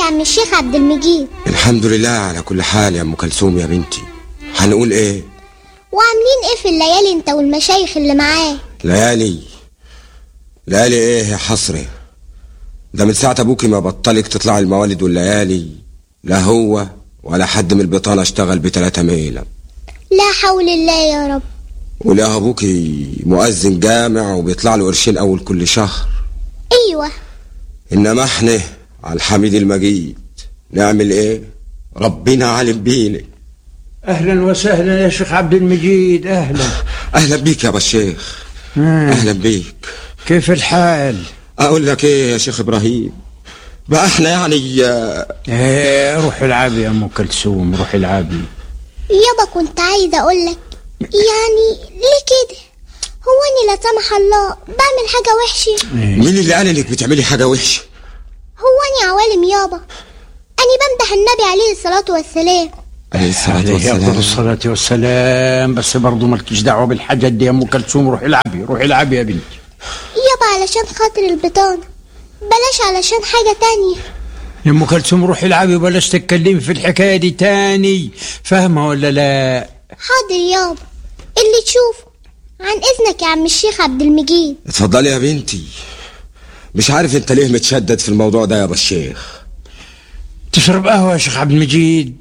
عم الشيخ عبد المجيد الحمد لله على كل حال يا ام كلثوم يا بنتي هنقول ايه وعاملين ايه في الليالي انت والمشايخ اللي معاه ليالي ليالي ايه يا حصري ده من ساعة ابوكي ما بطلك تطلع الموالد والليالي لا هو ولا حد من البطانة اشتغل بتلاتة ميلة لا حول الله يا رب ولا ابوكي مؤذن جامع وبيطلع له قرشين اول كل شهر ايوه انما احنا على الحميد المجيد نعمل ايه ربنا عالم بينا اهلا وسهلا يا شيخ عبد المجيد اهلا اهلا بيك يا ابو الشيخ آه. اهلا بيك كيف الحال اقول لك ايه يا شيخ ابراهيم بقى احنا يعني آه، ايه روح العبي يا ام كلثوم روح العبي يابا كنت عايزه اقول لك يعني ليه كده هو اني لا سمح الله بعمل حاجه وحشه إيه. مين اللي قال انك بتعملي حاجه وحشه هو اني عوالم يابا اني بمدح النبي عليه الصلاه والسلام عليه الصلاه عليه افضل والسلام الصلاة والسلام بس برضه مالكيش دعوة بالحاجات دي يا ام كلثوم روح العبي روح العبي يا بنتي يابا علشان خاطر البطانه بلاش علشان حاجه تانية يا ام كلثوم روح العبي وبلاش تتكلمي في الحكاية دي تاني فاهمة ولا لا حاضر يابا اللي تشوفه عن اذنك يا عم الشيخ عبد المجيد اتفضلي يا بنتي مش عارف انت ليه متشدد في الموضوع ده يا ابو الشيخ تشرب قهوة يا شيخ عبد المجيد